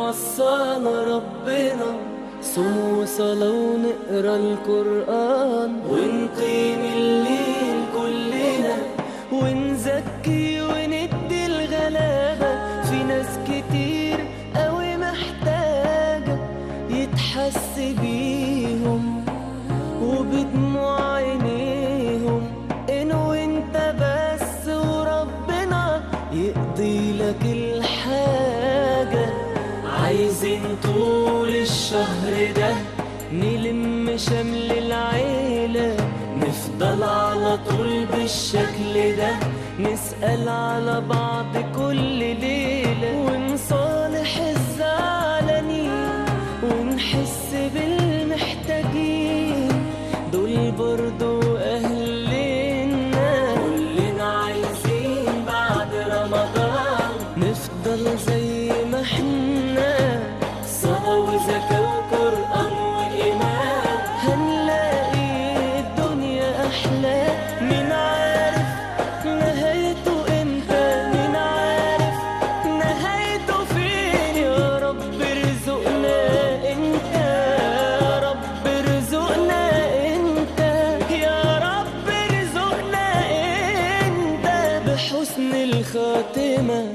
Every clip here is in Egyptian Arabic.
وصانا ربنا صوم وصلاة ونقرا القرآن ونقيم الليل كلنا ونزكي وندي الغلابة في ناس كتير قوي محتاجة يتحس بيهم وبدموع عينيهم إن وانت بس وربنا يقضي لك الحاجة عايزين طول الشهر ده نلم شمل العيلة نفضل على طول بالشكل ده نسأل على بعض كل ليلة ونصالح الزعلانين ونحس بالمحتاجين دول برضو أهلنا كلنا عايزين بعد رمضان نفضل زي ما احنا صلاة وزكاة وقرآن وإيمان هنلاقي الدنيا أحلى مين عارف نهايته امتى مين عارف نهايته فين يا رب ارزقنا انت يا رب ارزقنا انت يا رب ارزقنا انت بحسن الخاتمه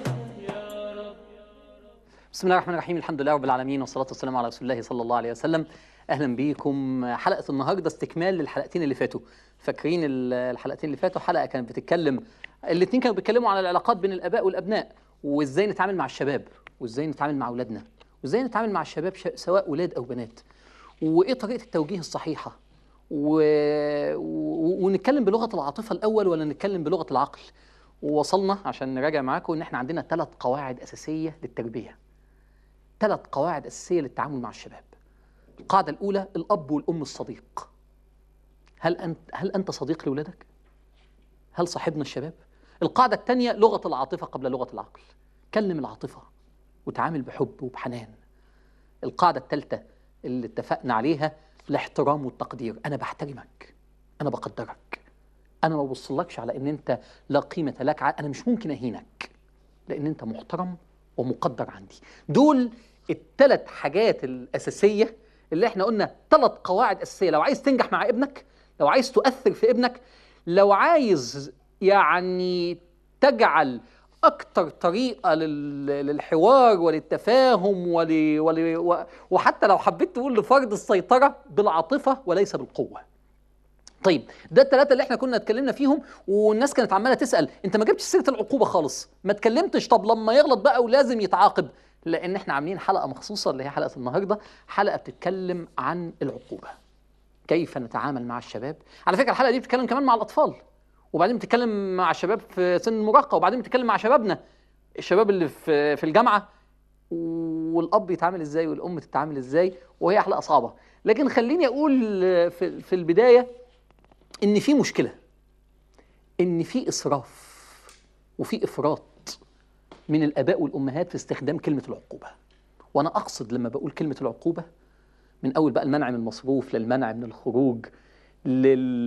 بسم الله الرحمن الرحيم الحمد لله رب العالمين والصلاة والسلام على رسول الله صلى الله عليه وسلم أهلا بيكم حلقة النهاردة استكمال للحلقتين اللي فاتوا فاكرين ال- الحلقتين اللي فاتوا حلقة كانت بتتكلم الاتنين كانوا بيتكلموا على العلاقات بين الآباء والأبناء وإزاي نتعامل مع الشباب وإزاي نتعامل مع أولادنا وإزاي نتعامل مع الشباب ش- سواء أولاد أو بنات وإيه طريقة التوجيه الصحيحة و... و... ونتكلم بلغة العاطفة الأول ولا نتكلم بلغة العقل ووصلنا عشان نراجع معاكم إن إحنا عندنا ثلاث قواعد أساسية للتربية ثلاث قواعد أساسية للتعامل مع الشباب القاعدة الأولى الأب والأم الصديق هل أنت هل أنت صديق لأولادك؟ هل صاحبنا الشباب؟ القاعدة الثانية لغة العاطفة قبل لغة العقل كلم العاطفة وتعامل بحب وبحنان القاعدة الثالثة اللي اتفقنا عليها الاحترام والتقدير أنا بحترمك أنا بقدرك أنا ما ببصلكش على إن أنت لا قيمة لك ع- أنا مش ممكن أهينك لأن أنت محترم ومقدر عندي دول الثلاث حاجات الأساسية اللي احنا قلنا ثلاث قواعد أساسية لو عايز تنجح مع ابنك لو عايز تؤثر في ابنك لو عايز يعني تجعل أكتر طريقة لل- للحوار وللتفاهم ول... ول... و- وحتى لو حبيت تقول لفرض السيطرة بالعاطفة وليس بالقوة طيب ده الثلاثه اللي احنا كنا اتكلمنا فيهم والناس كانت عماله تسال انت ما جبتش سيره العقوبه خالص ما اتكلمتش طب لما يغلط بقى ولازم يتعاقب لان احنا عاملين حلقه مخصوصه اللي هي حلقه النهارده حلقه بتتكلم عن العقوبه كيف نتعامل مع الشباب على فكره الحلقه دي بتتكلم كمان مع الاطفال وبعدين بتتكلم مع الشباب في سن المراهقه وبعدين بتتكلم مع شبابنا الشباب اللي في في الجامعه والاب يتعامل ازاي والام تتعامل ازاي وهي حلقه صعبه لكن خليني اقول في في البدايه ان في مشكله ان في اسراف وفي افراط من الاباء والامهات في استخدام كلمه العقوبه وانا اقصد لما بقول كلمه العقوبه من اول بقى المنع من المصروف للمنع من الخروج لل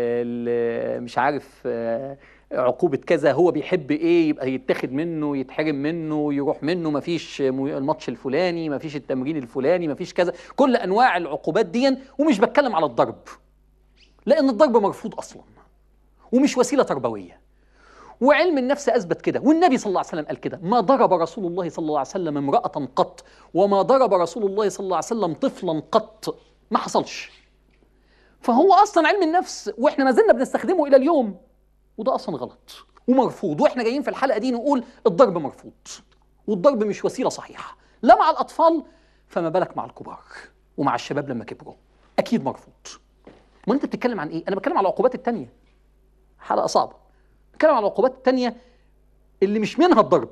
ل- مش عارف آه، عقوبة كذا هو بيحب ايه يبقى يتاخد منه يتحرم منه يروح منه مفيش مو- الماتش الفلاني مفيش التمرين الفلاني مفيش كذا كل انواع العقوبات دي ومش بتكلم على الضرب لان الضرب مرفوض اصلا ومش وسيله تربويه وعلم النفس اثبت كده والنبي صلى الله عليه وسلم قال كده ما ضرب رسول الله صلى الله عليه وسلم امراه قط وما ضرب رسول الله صلى الله عليه وسلم طفلا قط ما حصلش فهو اصلا علم النفس واحنا ما زلنا بنستخدمه الى اليوم وده اصلا غلط ومرفوض واحنا جايين في الحلقه دي نقول الضرب مرفوض والضرب مش وسيله صحيحه لا مع الاطفال فما بالك مع الكبار ومع الشباب لما كبروا اكيد مرفوض ما انت بتتكلم عن ايه انا بتكلم على العقوبات التانية حلقه صعبه بتكلم على العقوبات التانية اللي مش منها الضرب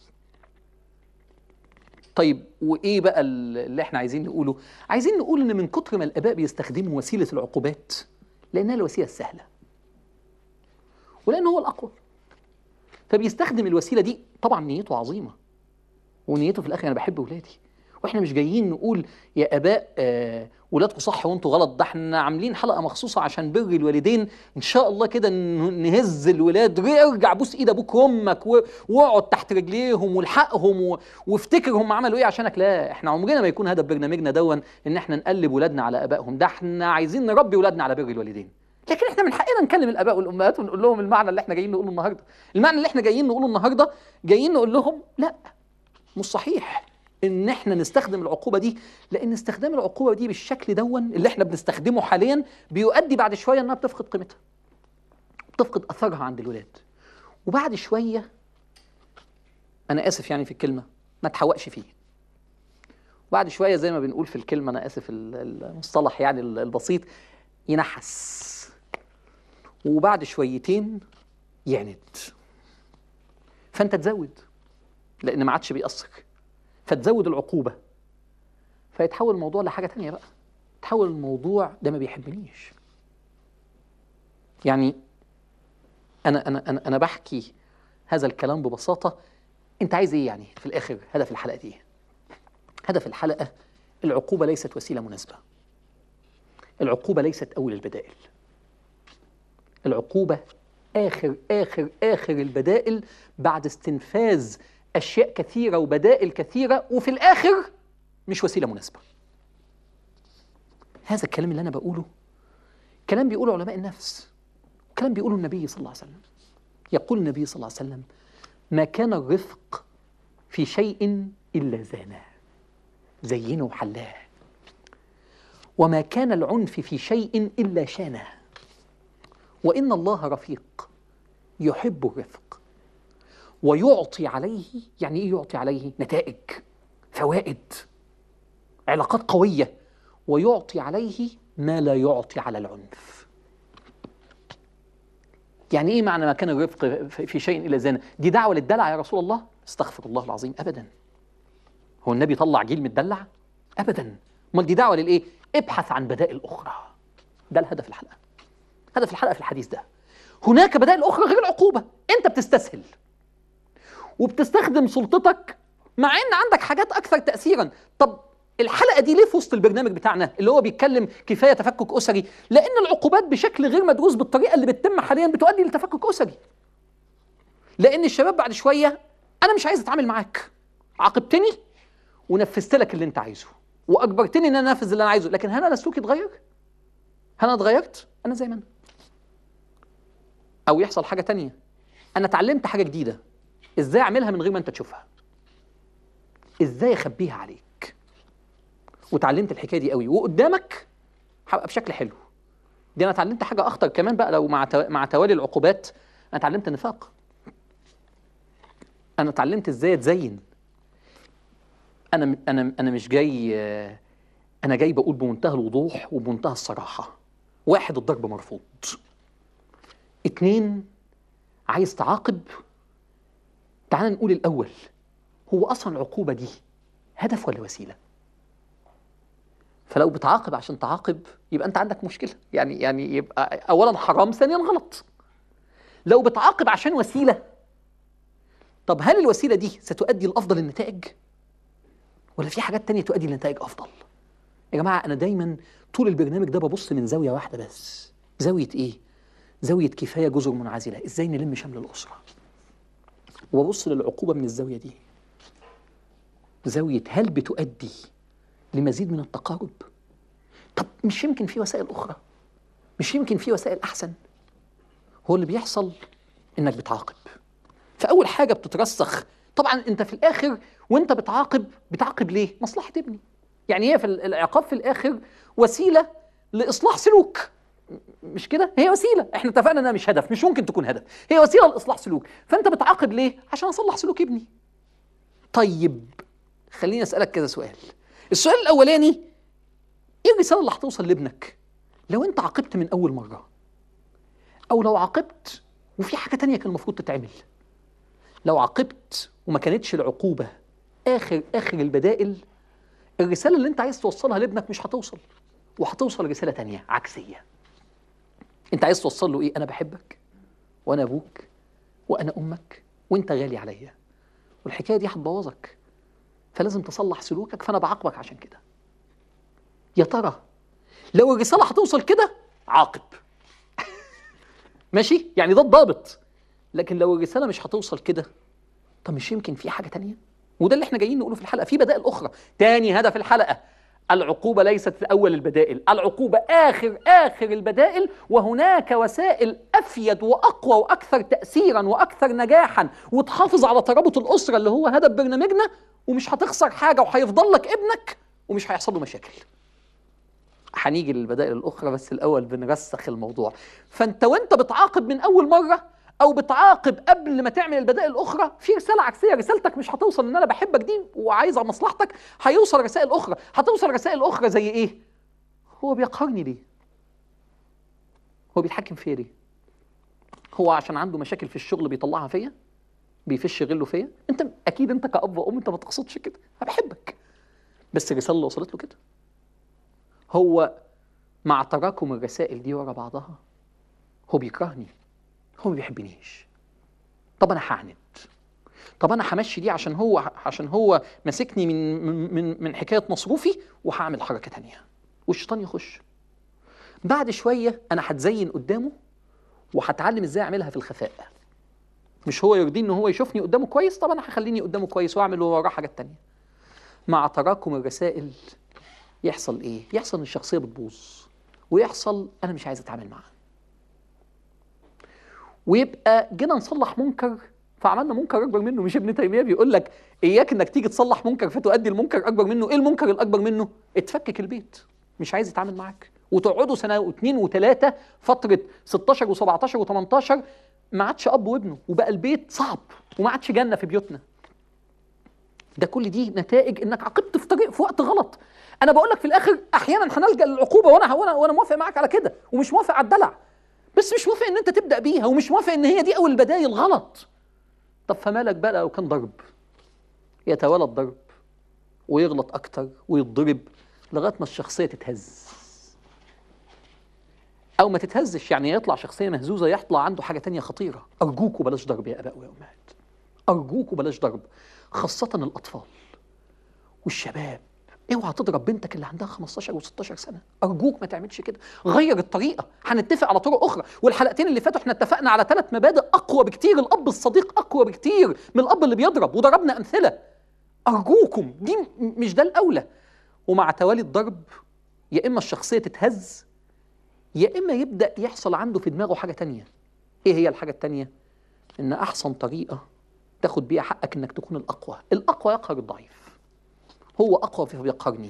طيب وايه بقى اللي احنا عايزين نقوله عايزين نقول ان من كتر ما الاباء بيستخدموا وسيله العقوبات لانها الوسيله السهله ولان هو الاقوى فبيستخدم الوسيله دي طبعا نيته عظيمه ونيته في الاخر انا بحب ولادي واحنا مش جايين نقول يا اباء آه ولادكم صح وانتوا غلط ده احنا عاملين حلقه مخصوصه عشان بر الوالدين ان شاء الله كده ن- نهز الولاد ارجع بوس ايد ابوك وامك و- واقعد تحت رجليهم والحقهم و- وافتكر هم عملوا ايه عشانك لا احنا عمرنا ما يكون هدف برنامجنا دون ان احنا نقلب ولادنا على ابائهم ده احنا عايزين نربي ولادنا على بر الوالدين لكن احنا من حقنا نكلم الاباء والامهات ونقول لهم المعنى اللي احنا جايين نقوله النهارده المعنى اللي احنا جايين نقوله النهارده جايين نقول لهم لا مش صحيح ان احنا نستخدم العقوبه دي لان استخدام العقوبه دي بالشكل دون اللي احنا بنستخدمه حاليا بيؤدي بعد شويه انها بتفقد قيمتها بتفقد اثرها عند الولاد وبعد شويه انا اسف يعني في الكلمه ما تحوقش فيه وبعد شويه زي ما بنقول في الكلمه انا اسف ال- المصطلح يعني ال- البسيط ينحس وبعد شويتين يعند فانت تزود لان ما عادش بيأثر فتزود العقوبه فيتحول الموضوع لحاجه تانية بقى تحول الموضوع ده ما بيحبنيش يعني انا انا انا انا بحكي هذا الكلام ببساطه انت عايز ايه يعني في الاخر هدف الحلقه دي إيه؟ هدف الحلقه العقوبه ليست وسيله مناسبه العقوبه ليست اول البدائل العقوبه اخر اخر اخر البدائل بعد استنفاذ اشياء كثيره وبدائل كثيره وفي الاخر مش وسيله مناسبه هذا الكلام اللي انا بقوله كلام بيقوله علماء النفس كلام بيقوله النبي صلى الله عليه وسلم يقول النبي صلى الله عليه وسلم ما كان الرفق في شيء الا زانه زينه وحلاه وما كان العنف في شيء الا شانه وان الله رفيق يحب الرفق ويعطي عليه يعني ايه يعطي عليه نتائج فوائد علاقات قويه ويعطي عليه ما لا يعطي على العنف يعني ايه معنى ما كان الرفق في- في شيء الا زانه دي دعوه للدلع يا رسول الله استغفر الله العظيم ابدا هو النبي طلع جيل متدلع ابدا امال دي دعوه للايه ابحث عن بدائل اخرى ده الهدف الحلقه هدف الحلقه في الحديث ده هناك بدائل اخرى غير العقوبه انت بتستسهل وبتستخدم سلطتك مع ان عندك حاجات اكثر تاثيرا طب الحلقه دي ليه في وسط البرنامج بتاعنا اللي هو بيتكلم كفايه تفكك اسري لان العقوبات بشكل غير مدروس بالطريقه اللي بتتم حاليا بتؤدي لتفكك اسري لان الشباب بعد شويه انا مش عايز اتعامل معاك عاقبتني ونفذت لك اللي انت عايزه واجبرتني ان انا انفذ اللي انا عايزه لكن هل انا سلوكي اتغير هل انا اتغيرت انا زي ما انا او يحصل حاجه تانية انا اتعلمت حاجه جديده ازاي اعملها من غير ما انت تشوفها ازاي اخبيها عليك وتعلمت الحكايه دي قوي وقدامك هبقى بشكل حلو دي انا اتعلمت حاجه اخطر كمان بقى لو مع تو- مع توالي العقوبات انا اتعلمت النفاق انا اتعلمت ازاي اتزين انا انا انا مش جاي آه، انا جاي بقول بمنتهى الوضوح وبمنتهى الصراحه واحد الضرب مرفوض اتنين عايز تعاقب تعال نقول الأول هو أصلا العقوبة دي هدف ولا وسيلة؟ فلو بتعاقب عشان تعاقب يبقى أنت عندك مشكلة يعني يعني يبقى أولا حرام ثانيا غلط لو بتعاقب عشان وسيلة طب هل الوسيلة دي ستؤدي لأفضل النتائج؟ ولا في حاجات تانية تؤدي لنتائج أفضل؟ يا جماعة أنا دايما طول البرنامج ده ببص من زاوية واحدة بس زاوية إيه؟ زاوية كفاية جزر منعزلة إزاي نلم شمل الأسرة وببص للعقوبة من الزاوية دي زاوية هل بتؤدي لمزيد من التقارب طب مش يمكن في وسائل أخرى مش يمكن في وسائل أحسن هو اللي بيحصل إنك بتعاقب فأول حاجة بتترسخ طبعا أنت في الآخر وأنت بتعاقب بتعاقب ليه؟ مصلحة ابني يعني هي في ال- العقاب في الآخر وسيلة لإصلاح سلوك مش كده هي وسيله احنا اتفقنا انها مش هدف مش ممكن تكون هدف هي وسيله لاصلاح سلوك فانت بتعاقب ليه عشان اصلح سلوك ابني طيب خليني اسالك كذا سؤال السؤال الاولاني ايه الرساله اللي هتوصل لابنك لو انت عاقبت من اول مره او لو عاقبت وفي حاجه تانية كان المفروض تتعمل لو عاقبت وما كانتش العقوبه اخر اخر البدائل الرساله اللي انت عايز توصلها لابنك مش هتوصل وهتوصل رساله تانية عكسيه انت عايز توصل له ايه انا بحبك وانا ابوك وانا امك وانت غالي عليا والحكايه دي هتبوظك فلازم تصلح سلوكك فانا بعاقبك عشان كده يا ترى لو الرساله هتوصل كده عاقب ماشي يعني ده الضابط لكن لو الرساله مش هتوصل كده طب مش يمكن في حاجه تانية وده اللي احنا جايين نقوله في الحلقه في بدائل اخرى تاني هدف الحلقه العقوبه ليست اول البدائل العقوبه اخر اخر البدائل وهناك وسائل افيد واقوى واكثر تاثيرا واكثر نجاحا وتحافظ على ترابط الاسره اللي هو هدف برنامجنا ومش هتخسر حاجه وهيفضل لك ابنك ومش هيحصل له مشاكل هنيجي للبدائل الاخرى بس الاول بنرسخ الموضوع فانت وانت بتعاقب من اول مره او بتعاقب قبل ما تعمل البدائل الاخرى في رساله عكسيه رسالتك مش هتوصل ان انا بحبك دي وعايز على مصلحتك هيوصل رسائل اخرى هتوصل رسائل اخرى زي ايه هو بيقهرني ليه هو بيتحكم فيا ليه هو عشان عنده مشاكل في الشغل بيطلعها فيا بيفش غله فيا انت اكيد انت كاب وام انت ما تقصدش كده انا بحبك بس الرساله اللي وصلت له كده هو مع تراكم الرسائل دي ورا بعضها هو بيكرهني هو ما بيحبنيش طب انا هعند طب انا همشي دي عشان هو عشان هو ماسكني من من من, من حكايه مصروفي وهعمل حركه تانية والشيطان يخش بعد شويه انا هتزين قدامه وهتعلم ازاي اعملها في الخفاء مش هو يرضي ان هو يشوفني قدامه كويس طب انا هخليني قدامه كويس واعمل وراه حاجات تانية مع تراكم الرسائل يحصل ايه يحصل ان الشخصيه بتبوظ ويحصل انا مش عايز اتعامل معاه ويبقى جينا نصلح منكر فعملنا منكر اكبر منه مش ابن تيميه بيقول لك اياك انك تيجي تصلح منكر فتؤدي المنكر اكبر منه ايه المنكر الاكبر منه اتفكك البيت مش عايز يتعامل معاك وتقعدوا سنه واثنين وثلاثه فتره 16 و17 و18 ما عادش اب وابنه وبقى البيت صعب وما عادش جنه في بيوتنا ده كل دي نتائج انك عاقبت في طريق في وقت غلط انا بقول لك في الاخر احيانا هنلجا للعقوبه وانا وانا وانا موافق معاك على كده ومش موافق على الدلع بس مش موافق ان انت تبدا بيها ومش موافق ان هي دي اول البدايل غلط طب فمالك بقى لو كان ضرب يتوالى الضرب ويغلط اكتر ويتضرب لغايه ما الشخصيه تتهز او ما تتهزش يعني يطلع شخصيه مهزوزه يطلع عنده حاجه تانية خطيره ارجوكوا بلاش ضرب يا اباء ويا امهات ارجوكوا بلاش ضرب خاصه الاطفال والشباب اوعى تضرب بنتك اللي عندها 15 و16 سنه ارجوك ما تعملش كده غير الطريقه هنتفق على طرق اخرى والحلقتين اللي فاتوا احنا اتفقنا على ثلاث مبادئ اقوى بكتير الاب الصديق اقوى بكتير من الاب اللي بيضرب وضربنا امثله ارجوكم دي م- مش ده الاولى ومع توالي الضرب يا اما الشخصيه تتهز يا اما يبدا يحصل عنده في دماغه حاجه تانية ايه هي الحاجه التانية ان احسن طريقه تاخد بيها حقك انك تكون الاقوى الاقوى يقهر الضعيف هو اقوى فبيقهرني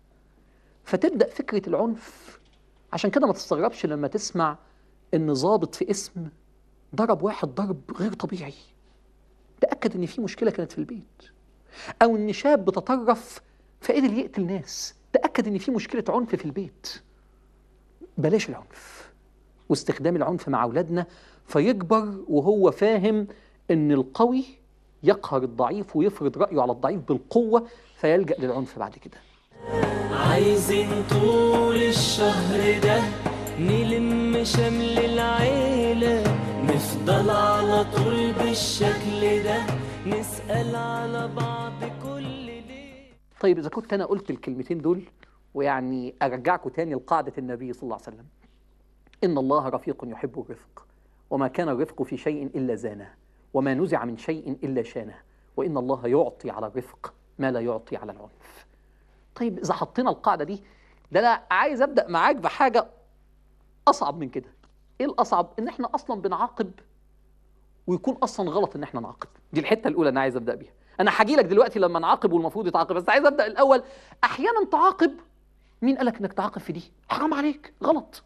فتبدا فكره العنف عشان كده ما تستغربش لما تسمع ان ضابط في اسم ضرب واحد ضرب غير طبيعي تاكد ان في مشكله كانت في البيت او ان شاب تطرف فقدر يقتل ناس تاكد ان في مشكله عنف في البيت بلاش العنف واستخدام العنف مع اولادنا فيكبر وهو فاهم ان القوي يقهر الضعيف ويفرض رايه على الضعيف بالقوه فيلجا للعنف بعد كده عايزين طول الشهر ده نلم شمل العيلة نفضل على طول بالشكل ده نسأل على بعض كل ليلة طيب اذا كنت انا قلت الكلمتين دول ويعني ارجعكم تاني لقاعده النبي صلى الله عليه وسلم ان الله رفيق يحب الرفق وما كان الرفق في شيء الا زانه وما نزع من شيء الا شانه وان الله يعطي على الرفق ما لا يعطي على العنف طيب اذا حطينا القاعده دي ده انا عايز ابدا معاك بحاجه اصعب من كده ايه الاصعب ان احنا اصلا بنعاقب ويكون اصلا غلط ان احنا نعاقب دي الحته الاولى انا عايز ابدا بيها انا هاجي لك دلوقتي لما نعاقب والمفروض يتعاقب بس عايز ابدا الاول احيانا تعاقب مين قالك انك تعاقب في دي حرام عليك غلط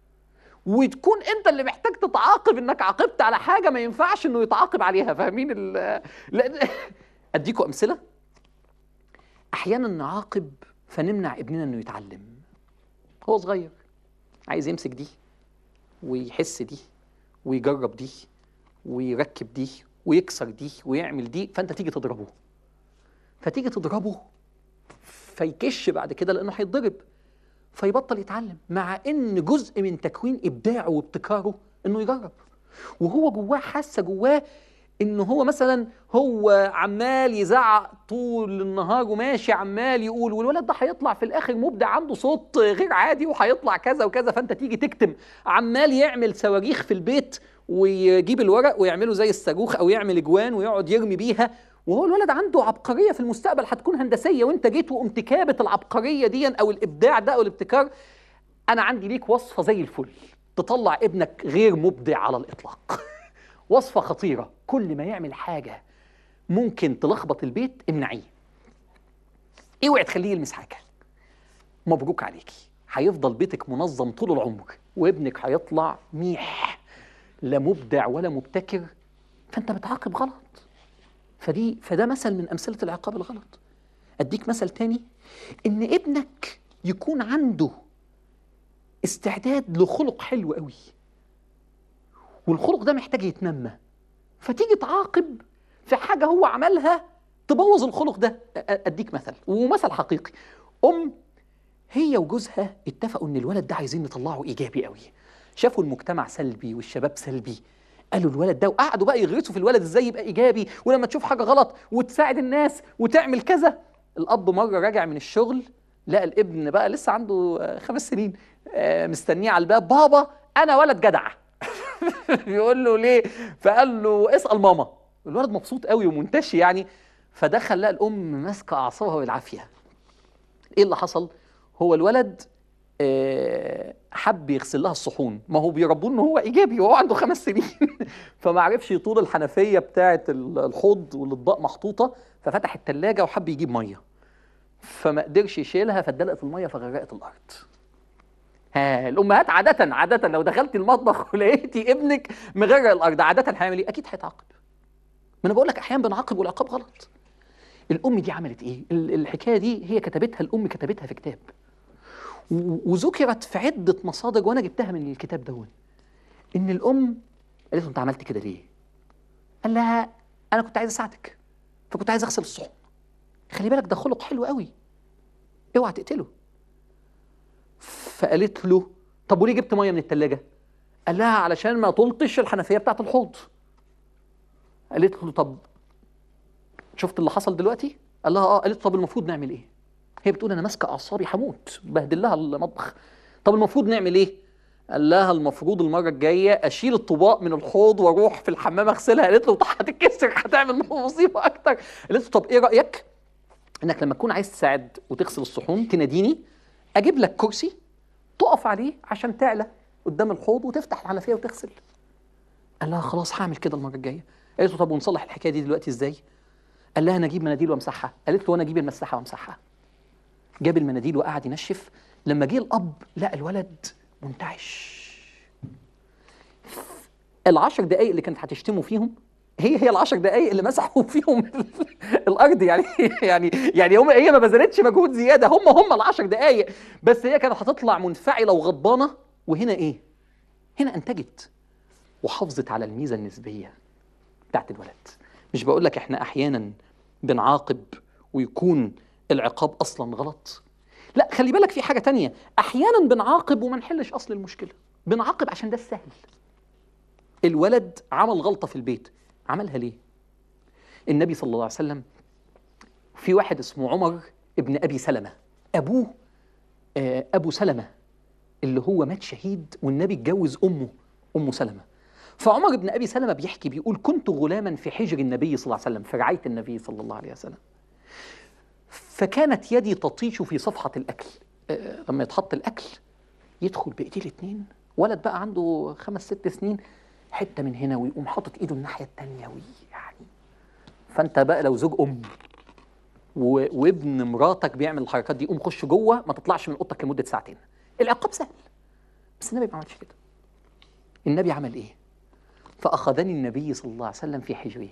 وتكون انت اللي محتاج تتعاقب انك عاقبت على حاجه ما ينفعش انه يتعاقب عليها فاهمين ال لأن- اديكم امثله احيانا نعاقب فنمنع ابننا انه يتعلم هو صغير عايز يمسك دي ويحس دي ويجرب دي ويركب دي ويكسر دي ويعمل دي فانت تيجي تضربه فتيجي تضربه فيكش بعد كده لانه هيتضرب فيبطل يتعلم مع ان جزء من تكوين ابداعه وابتكاره انه يجرب وهو جواه حاسه جواه ان هو مثلا هو عمال يزعق طول النهار وماشي عمال يقول والولد ده هيطلع في الاخر مبدع عنده صوت غير عادي وهيطلع كذا وكذا فانت تيجي تكتم عمال يعمل صواريخ في البيت ويجيب الورق ويعمله زي الصاروخ او يعمل اجوان ويقعد يرمي بيها وهو الولد عنده عبقريه في المستقبل هتكون هندسيه وانت جيت وقمت كابت العبقريه دي او الابداع ده او الابتكار انا عندي ليك وصفه زي الفل تطلع ابنك غير مبدع على الاطلاق وصفه خطيره كل ما يعمل حاجه ممكن تلخبط البيت امنعيه اوعي تخليه يلمس حاجه مبروك عليكي هيفضل بيتك منظم طول العمر وابنك هيطلع ميح لا مبدع ولا مبتكر فانت بتعاقب غلط فدي فده مثل من امثله العقاب الغلط اديك مثل تاني ان ابنك يكون عنده استعداد لخلق حلو قوي والخلق ده محتاج يتنمى فتيجي تعاقب في حاجه هو عملها تبوظ الخلق ده أ- أ- اديك مثل ومثل حقيقي ام هي وجوزها اتفقوا ان الولد ده عايزين نطلعه ايجابي قوي شافوا المجتمع سلبي والشباب سلبي قالوا الولد ده وقعدوا بقى يغرسوا في الولد ازاي يبقى ايجابي ولما تشوف حاجه غلط وتساعد الناس وتعمل كذا الاب مره راجع من الشغل لقى الابن بقى لسه عنده آه، خمس سنين آه، مستنيه على الباب بابا انا ولد جدع بيقول له ليه فقال له اسال ماما الولد مبسوط قوي ومنتشي يعني فدخل لقى الام ماسكه اعصابها بالعافيه ايه اللي حصل هو الولد آه، حب يغسل لها الصحون ما هو بيربوه ان هو ايجابي وهو عنده خمس سنين فما عرفش يطول الحنفيه بتاعه ال- الحوض والاطباق محطوطه ففتح التلاجة وحب يجيب ميه فما قدرش يشيلها فاتدلقت الميه فغرقت الارض ها الامهات عاده عاده لو دخلت المطبخ ولقيتي ابنك مغرق الارض عاده هيعمل ايه اكيد هيتعاقب ما انا بقول لك احيانا بنعاقب والعقاب غلط الام دي عملت ايه ال- الحكايه دي هي كتبتها الام كتبتها في كتاب و- وذكرت في عده مصادر وانا جبتها من الكتاب دون ان الام قالت له انت عملت كده ليه قال لها انا كنت عايز اساعدك فكنت عايز اغسل الصحون خلي بالك ده خلق حلو قوي اوعى تقتله فقالت له طب وليه جبت ميه من التلاجة قال لها علشان ما طلتش الحنفيه بتاعت الحوض قالت له طب شفت اللي حصل دلوقتي قال لها اه قالت طب المفروض نعمل ايه هي بتقول انا ماسكه اعصابي هموت بهدل لها المطبخ طب المفروض نعمل ايه قال لها المفروض المره الجايه اشيل الطباق من الحوض واروح في الحمام اغسلها قالت له طب هتتكسر هتعمل مصيبه اكتر قالت له طب ايه رايك انك لما تكون عايز تساعد وتغسل الصحون تناديني اجيب لك كرسي تقف عليه عشان تعلى قدام الحوض وتفتح الحنفيه وتغسل قال لها خلاص هعمل كده المره الجايه قالت له طب ونصلح الحكايه دي دلوقتي ازاي قال لها انا اجيب مناديل وامسحها قالت له وانا اجيب المساحه وامسحها جاب المناديل وقعد ينشف لما جه الاب لقى الولد منتعش العشر دقايق اللي كانت هتشتموا فيهم هي هي العشر دقايق اللي مسحوا فيهم الارض يعني يعني يعني هم هي ما بذلتش مجهود زياده هم هم العشر دقايق بس هي كانت هتطلع منفعله وغضبانه وهنا ايه؟ هنا انتجت وحافظت على الميزه النسبيه بتاعت الولد مش بقول لك احنا احيانا بنعاقب ويكون العقاب اصلا غلط لا خلي بالك في حاجه تانية احيانا بنعاقب وما نحلش اصل المشكله بنعاقب عشان ده السهل الولد عمل غلطه في البيت عملها ليه النبي صلى الله عليه وسلم في واحد اسمه عمر ابن ابي سلمه ابوه آه، ابو سلمه اللي هو مات شهيد والنبي اتجوز امه ام سلمه فعمر بن ابي سلمه بيحكي بيقول كنت غلاما في حجر النبي صلى الله عليه وسلم في رعايه النبي صلى الله عليه وسلم فكانت يدي تطيش في صفحه الاكل آه، لما يتحط الاكل يدخل بايديه الاثنين ولد بقى عنده خمس ست سنين حته من هنا ويقوم حاطط ايده الناحيه الثانيه ويعني فانت بقى لو زوج ام و... وابن مراتك بيعمل الحركات دي قوم خش جوه ما تطلعش من اوضتك لمده ساعتين العقاب سهل بس النبي ما عملش كده النبي عمل ايه فاخذني النبي صلى الله عليه وسلم في حجره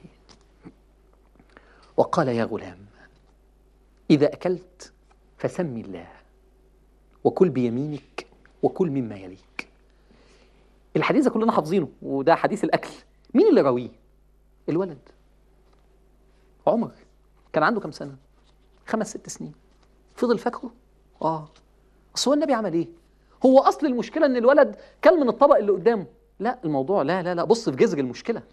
وقال يا غلام اذا اكلت فسم الله وكل بيمينك وكل مما يليك الحديث ده كلنا حافظينه وده حديث الاكل مين اللي راويه الولد عمر كان عنده كام سنه خمس ست سنين فضل فاكره اه اصل هو النبي عمل ايه هو اصل المشكله ان الولد كل من الطبق اللي قدامه لا الموضوع لا لا لا بص في جذر المشكله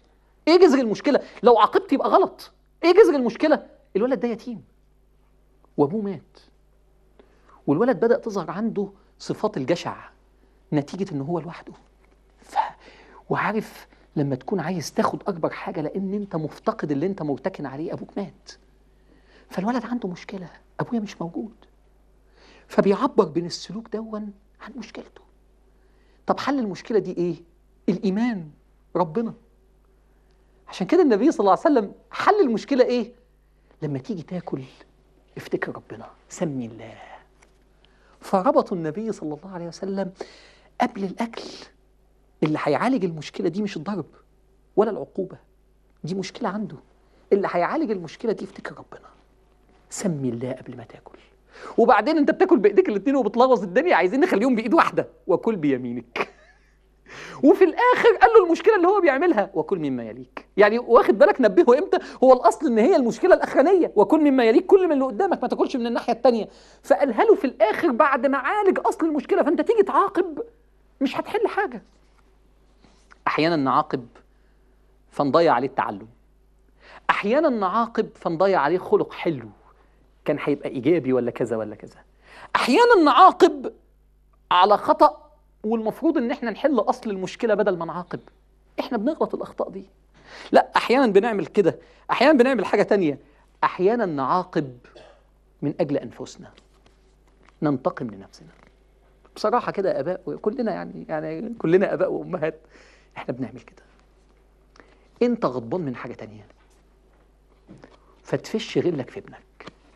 ايه جذر المشكله لو عاقبت يبقى غلط ايه جذر المشكله الولد ده يتيم وابوه مات والولد بدا تظهر عنده صفات الجشع نتيجه ان هو لوحده ف... وعارف لما تكون عايز تاخد اكبر حاجه لان انت مفتقد اللي انت مرتكن عليه ابوك مات فالولد عنده مشكله ابويا مش موجود فبيعبر بين السلوك دون عن مشكلته طب حل المشكله دي ايه الايمان ربنا عشان كده النبي صلى الله عليه وسلم حل المشكله ايه لما تيجي تاكل افتكر ربنا سمي الله فربطوا النبي صلى الله عليه وسلم قبل الاكل اللي هيعالج المشكله دي مش الضرب ولا العقوبه دي مشكله عنده اللي هيعالج المشكله دي افتكر ربنا سمي الله قبل ما تاكل وبعدين انت بتاكل بايديك الاثنين وبتلغوص الدنيا عايزين نخليهم بايد واحده وكل بيمينك وفي الاخر قال له المشكله اللي هو بيعملها وكل مما يليك يعني واخد بالك نبهه امتى هو الاصل ان هي المشكله الاخرانيه وكل مما يليك كل من اللي قدامك ما تاكلش من الناحيه الثانيه فقالها له في الاخر بعد ما عالج اصل المشكله فانت تيجي تعاقب مش هتحل حاجه احيانا نعاقب فنضيع عليه التعلم احيانا نعاقب فنضيع عليه خلق حلو كان هيبقى ايجابي ولا كذا ولا كذا احيانا نعاقب على خطا والمفروض ان احنا نحل اصل المشكله بدل ما نعاقب احنا بنغلط الاخطاء دي لا احيانا بنعمل كده احيانا بنعمل حاجه تانية احيانا نعاقب من اجل انفسنا ننتقم لنفسنا بصراحه كده يا اباء كلنا يعني يعني كلنا اباء وامهات احنا بنعمل كده انت غضبان من حاجه تانية فتفش غلك في ابنك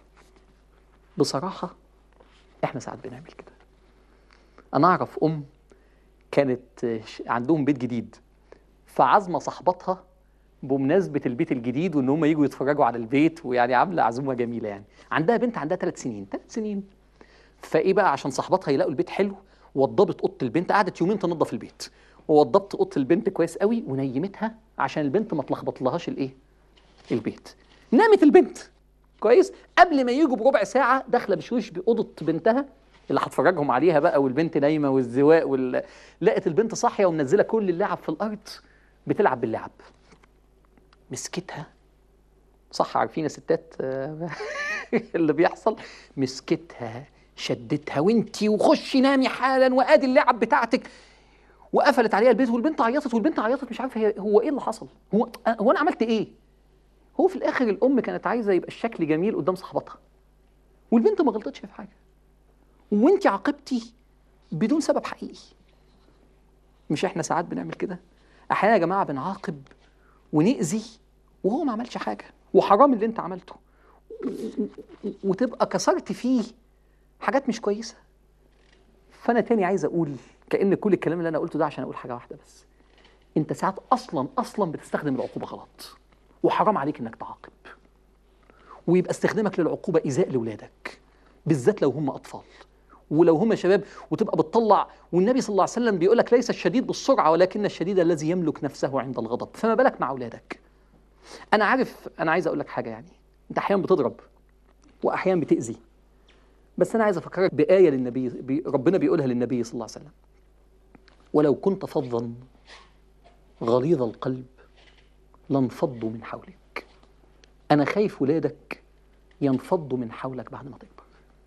بصراحه احنا ساعات بنعمل كده انا اعرف ام كانت عندهم بيت جديد فعازمه صاحبتها بمناسبه البيت الجديد وان هم يجوا يتفرجوا على البيت ويعني عامله عزومه جميله يعني عندها بنت عندها ثلاث سنين ثلاث سنين فايه بقى عشان صاحبتها يلاقوا البيت حلو وضبت اوضه البنت قعدت يومين تنظف البيت ووضبت اوضه البنت كويس قوي ونيمتها عشان البنت ما تلخبطلهاش الايه البيت نامت البنت كويس قبل ما يجوا بربع ساعه داخله بشوش باوضه بنتها اللي هتفرجهم عليها بقى والبنت نايمه والزواق وال... لقت البنت صاحيه ومنزله كل اللعب في الارض بتلعب باللعب مسكتها صح عارفين يا ستات اللي بيحصل مسكتها شدتها وانتي وخشي نامي حالا وادي اللعب بتاعتك وقفلت عليها البيت والبنت عيطت والبنت عيطت مش عارفه هي هو ايه اللي حصل هو هو انا عملت ايه هو في الاخر الام كانت عايزه يبقى الشكل جميل قدام صاحبتها والبنت ما غلطتش في حاجه وانت عاقبتي بدون سبب حقيقي مش احنا ساعات بنعمل كده احيانا يا جماعه بنعاقب ونأذي وهو ما عملش حاجه وحرام اللي انت عملته وتبقى كسرت فيه حاجات مش كويسه فانا تاني عايز اقول كان كل الكلام اللي انا قلته ده عشان اقول حاجه واحده بس انت ساعات اصلا اصلا بتستخدم العقوبه غلط وحرام عليك انك تعاقب ويبقى استخدامك للعقوبه ايذاء لاولادك بالذات لو هم اطفال ولو هم شباب وتبقى بتطلع والنبي صلى الله عليه وسلم بيقول لك ليس الشديد بالسرعه ولكن الشديد الذي يملك نفسه عند الغضب فما بالك مع اولادك انا عارف انا عايز اقول لك حاجه يعني انت احيانا بتضرب واحيانا بتاذي بس انا عايز افكرك بايه للنبي بي ربنا بيقولها للنبي صلى الله عليه وسلم ولو كنت فظا غليظ القلب لانفضوا من حولك انا خايف ولادك ينفضوا من حولك بعد ما تكبر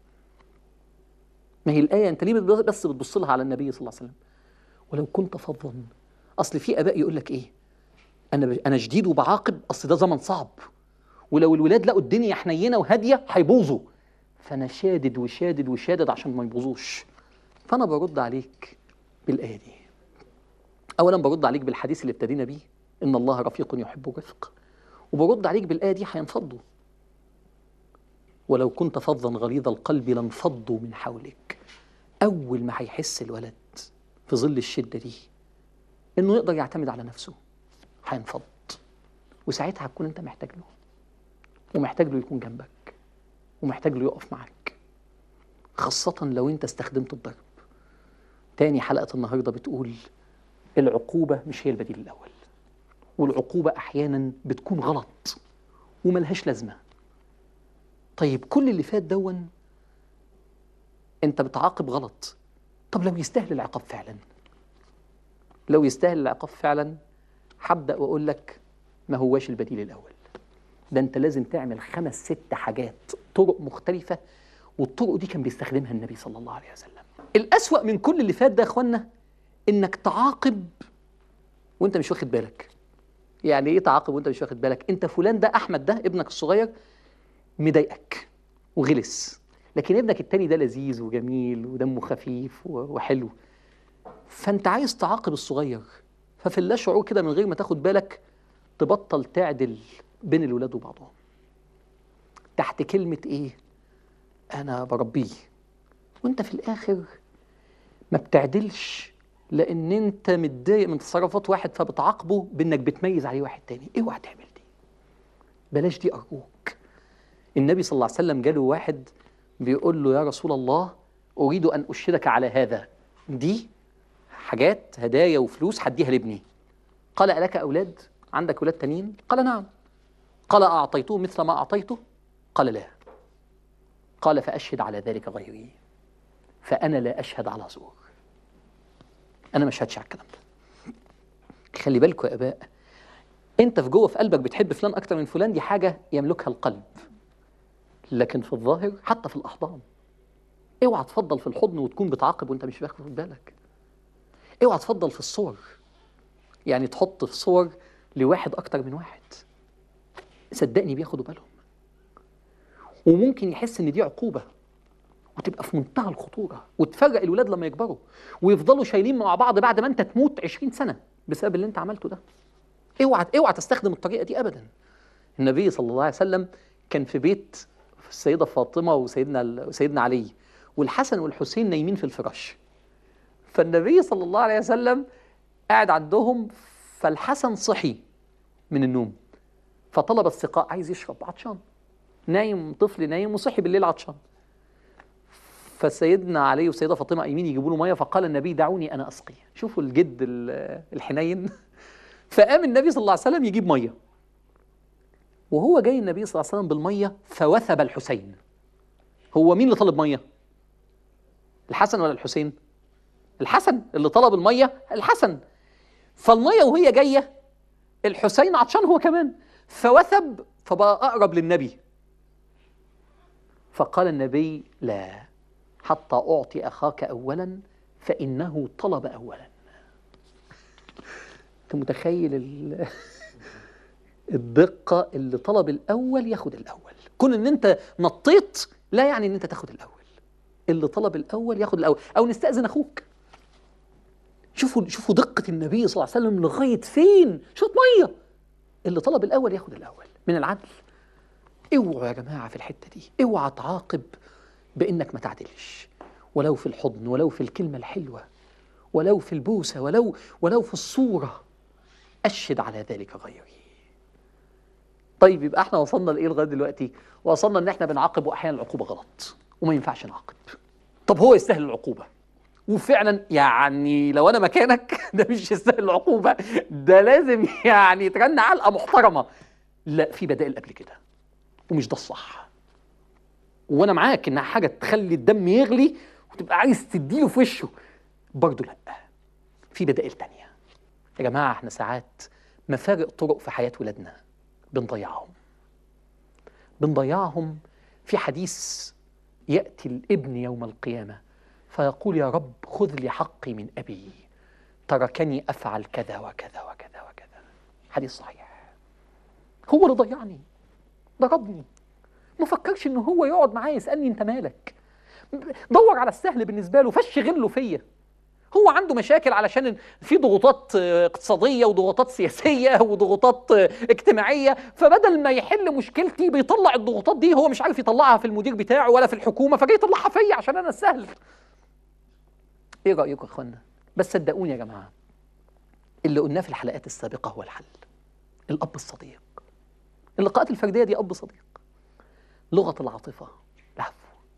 ما هي الآية أنت ليه بس بتبص لها على النبي صلى الله عليه وسلم ولو كنت فظا أصل في آباء يقول لك إيه أنا أنا شديد وبعاقب أصل ده زمن صعب ولو الولاد لقوا الدنيا حنينة وهادية هيبوظوا فأنا شادد وشادد وشادد عشان ما يبوظوش فأنا برد عليك بالآية دي أولا برد عليك بالحديث اللي ابتدينا بيه إن الله رفيق يحب الرفق وبرد عليك بالآية دي هينفضوا ولو كنت فظا غليظ القلب لانفضوا من حولك أول ما هيحس الولد في ظل الشدة دي إنه يقدر يعتمد على نفسه هينفض وساعتها هتكون أنت محتاج له ومحتاج له يكون جنبك ومحتاج له يقف معاك خاصة لو أنت استخدمت الضرب تاني حلقة النهاردة بتقول العقوبة مش هي البديل الأول والعقوبة أحيانا بتكون غلط وملهاش لازمة طيب كل اللي فات دون انت بتعاقب غلط طب لو يستاهل العقاب فعلا لو يستاهل العقاب فعلا هبدا واقول لك ما هواش البديل الاول ده انت لازم تعمل خمس ست حاجات طرق مختلفه والطرق دي كان بيستخدمها النبي صلى الله عليه وسلم الأسوأ من كل اللي فات ده يا اخوانا انك تعاقب وانت مش واخد بالك يعني ايه تعاقب وانت مش واخد بالك انت فلان ده احمد ده ابنك الصغير مضايقك وغلس لكن ابنك التاني ده لذيذ وجميل ودمه خفيف و- وحلو فانت عايز تعاقب الصغير ففي اللا شعور كده من غير ما تاخد بالك تبطل تعدل بين الولاد وبعضهم تحت كلمة ايه انا بربيه وانت في الاخر ما بتعدلش لان انت متضايق من تصرفات واحد فبتعاقبه بانك بتميز عليه واحد تاني اوعى تعمل دي بلاش دي ارجوك النبي صلى الله عليه وسلم جاله واحد بيقول له يا رسول الله اريد ان اشهدك على هذا دي حاجات هدايا وفلوس هديها لابني قال ألك أولاد عندك أولاد تانيين قال نعم قال أعطيته مثل ما أعطيته قال لا قال فأشهد على ذلك غيري فأنا لا أشهد على زور أنا ما أشهدش على الكلام ده خلي بالكم يا آباء أنت في جوه في قلبك بتحب فلان أكتر من فلان دي حاجة يملكها القلب لكن في الظاهر حتى في الأحضان اوعى تفضل في الحضن وتكون بتعاقب وانت مش واخد بالك اوعى تفضل في الصور يعني تحط في صور لواحد اكتر من واحد صدقني بياخدوا بالهم وممكن يحس ان دي عقوبه وتبقى في منتهى الخطوره وتفرق الولاد لما يكبروا ويفضلوا شايلين مع بعض بعد ما انت تموت 20 سنه بسبب اللي انت عملته ده اوعى اوعى تستخدم الطريقه دي ابدا النبي صلى الله عليه وسلم كان في بيت السيده فاطمه وسيدنا وسيدنا علي والحسن والحسين نايمين في الفراش فالنبي صلى الله عليه وسلم قاعد عندهم فالحسن صحي من النوم فطلب السقاء عايز يشرب عطشان نايم طفل نايم وصحي بالليل عطشان فسيدنا علي وسيدة فاطمة قايمين يجيبوا له ميه فقال النبي دعوني انا اسقي شوفوا الجد ال- الحنين فقام النبي صلى الله عليه وسلم يجيب ميه وهو جاي النبي صلى الله عليه وسلم بالميه فوثب الحسين هو مين اللي طلب ميه الحسن ولا الحسين الحسن اللي طلب الميه الحسن فالميه وهي جايه الحسين عطشان هو كمان فوثب فبقى اقرب للنبي فقال النبي لا حتى اعطي اخاك اولا فانه طلب اولا انت متخيل ال- الدقه اللي طلب الاول ياخد الاول كون ان انت نطيت لا يعني ان انت تاخد الاول اللي طلب الاول ياخد الاول او نستاذن اخوك شوفوا شوفوا دقة النبي صلى الله عليه وسلم لغاية فين؟ شوط مية اللي طلب الأول ياخد الأول من العدل اوعوا يا جماعة في الحتة دي اوعى تعاقب بإنك ما تعدلش ولو في الحضن ولو في الكلمة الحلوة ولو في البوسة ولو ولو في الصورة أشهد على ذلك غيري طيب يبقى احنا وصلنا لإيه لغاية دلوقتي؟ وصلنا إن احنا بنعاقب وأحيانا العقوبة غلط وما ينفعش نعاقب طب هو يستاهل العقوبة وفعلا يعني لو انا مكانك ده مش يستاهل العقوبه ده لازم يعني يترن علقه محترمه لا في بدائل قبل كده ومش ده الصح وانا معاك انها حاجه تخلي الدم يغلي وتبقى عايز تديله في وشه برضه لا في بدائل تانية يا جماعه احنا ساعات مفارق طرق في حياه ولادنا بنضيعهم بنضيعهم في حديث ياتي الابن يوم القيامه فيقول يا رب خذ لي حقي من أبي تركني أفعل كذا وكذا وكذا وكذا حديث صحيح هو اللي ضيعني ضربني ما فكرش ان هو يقعد معايا يسالني انت مالك دور على السهل بالنسبه له فش غله فيا هو عنده مشاكل علشان في ضغوطات آه، اقتصاديه وضغوطات سياسيه وضغوطات آه، اجتماعيه فبدل ما يحل مشكلتي بيطلع الضغوطات دي هو مش عارف يطلعها في المدير بتاعه ولا في الحكومه فجاي يطلعها فيا عشان انا السهل ايه رايكم يا اخوانا بس صدقوني يا جماعه اللي قلناه في الحلقات السابقه هو الحل الاب الصديق اللقاءات الفرديه دي اب صديق لغه العاطفه العفو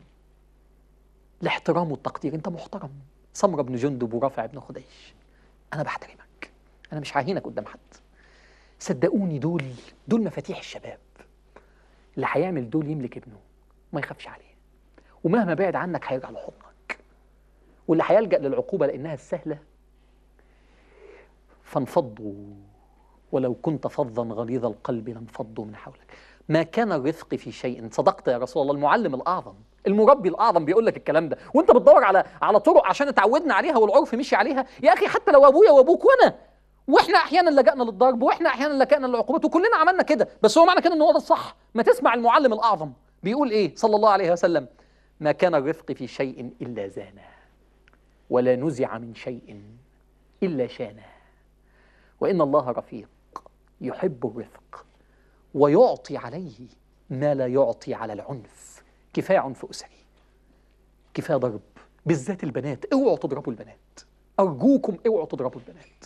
الاحترام والتقدير انت محترم سمره بن جندب ورافع بن خديش انا بحترمك انا مش هاهينك قدام حد صدقوني دول دول مفاتيح الشباب اللي هيعمل دول يملك ابنه ما يخافش عليه ومهما بعد عنك هيرجع لحضنك واللي هيلجأ للعقوبة لأنها السهلة فانفضوا ولو كنت فظا غليظ القلب لانفضوا من حولك ما كان الرفق في شيء صدقت يا رسول الله المعلم الاعظم المربي الاعظم بيقول لك الكلام ده وانت بتدور على على طرق عشان اتعودنا عليها والعرف مشي عليها يا اخي حتى لو ابويا وابوك وانا واحنا احيانا لجأنا للضرب واحنا احيانا لجأنا للعقوبات وكلنا عملنا كده بس هو معنى كده ان هو ده الصح ما تسمع المعلم الاعظم بيقول ايه صلى الله عليه وسلم ما كان الرفق في شيء الا زانه ولا نزع من شيء الا شانه وان الله رفيق يحب الرفق ويعطي عليه ما لا يعطي على العنف كفايه عنف اسري كفايه ضرب بالذات البنات اوعوا تضربوا البنات ارجوكم اوعوا تضربوا البنات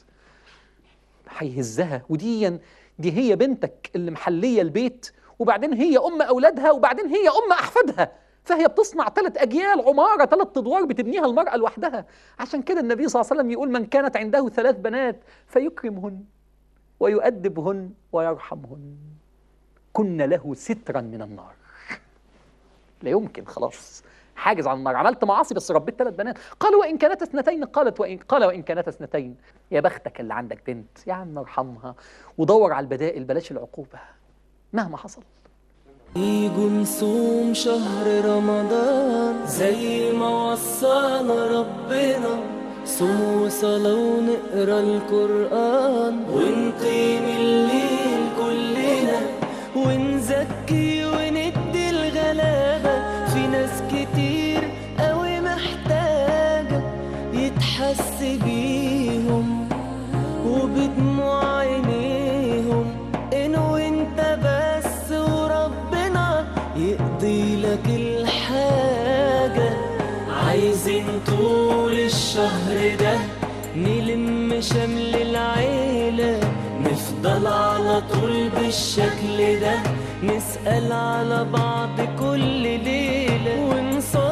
هيهزها ودي دي هي بنتك اللي محليه البيت وبعدين هي ام اولادها وبعدين هي ام احفادها فهي بتصنع ثلاث اجيال عماره ثلاث ادوار بتبنيها المراه لوحدها عشان كده النبي صلى الله عليه وسلم يقول من كانت عنده ثلاث بنات فيكرمهن ويؤدبهن ويرحمهن كن له سترا من النار لا يمكن خلاص حاجز عن النار عملت معاصي بس ربيت ثلاث بنات قال وان كانت اثنتين قالت وإن قال وان كانت اثنتين يا بختك اللي عندك بنت يا عم ارحمها ودور على البدائل بلاش العقوبه مهما حصل يجوا نصوم شهر رمضان زي ما وصانا ربنا صوم وصلاة ونقرا القرآن ونقيم الليل كلنا ونزكي وندي الغلابة في ناس كتير قوي محتاجة يتحس بيهم وبدموع عينيهم إن وانت بس وربنا يقضي لك الحاجة عايزين طول الشهر ده نلم شمل العيلة نفضل على طول بالشكل ده نسأل على بعض كل ليلة ونصلي